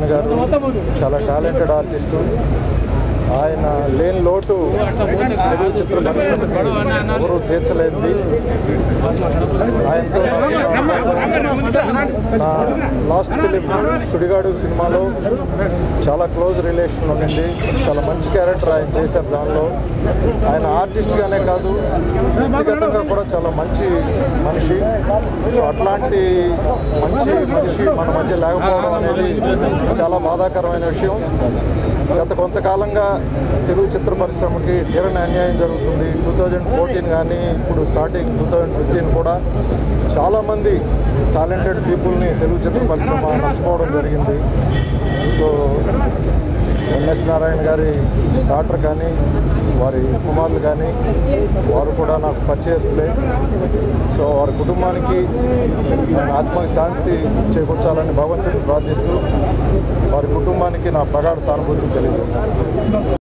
గారు చాలా talented artist ఆయన లేని లోటు తెలుగు చిత్ర పరిశ్రమకి ఎవరు తీర్చలేంది ఆయనతో నా లాస్ట్ ఫిలిం సుడిగాడు సినిమాలో చాలా క్లోజ్ రిలేషన్ ఉండింది చాలా మంచి క్యారెక్టర్ ఆయన చేశారు దానిలో ఆయన ఆర్టిస్ట్గానే కాదు వ్యక్తిగతంగా కూడా చాలా మంచి మనిషి సో అట్లాంటి మంచి మనిషి మన మధ్య లేకపోవడం అనేది చాలా బాధాకరమైన విషయం గత కొంతకాలంగా తెలుగు చిత్ర పరిశ్రమకి తీరని అన్యాయం జరుగుతుంది టూ థౌజండ్ ఫోర్టీన్ కానీ ఇప్పుడు స్టార్టింగ్ టూ థౌజండ్ ఫిఫ్టీన్ కూడా చాలామంది టాలెంటెడ్ పీపుల్ని తెలుగు చిత్ర పరిశ్రమ నష్టపోవడం జరిగింది సో ఎంఎస్ నారాయణ గారి డాక్టర్ కానీ వారి కుమారులు కానీ వారు కూడా నాకు పరిచయస్తులే సో వారి కుటుంబానికి ఆయన ఆత్మకి శాంతి చేకూర్చాలని భగవంతుడిని ప్రార్థిస్తూ వారి కుటుంబానికి నా ప్రగాఢ సానుభూతిని తెలియజేస్తాను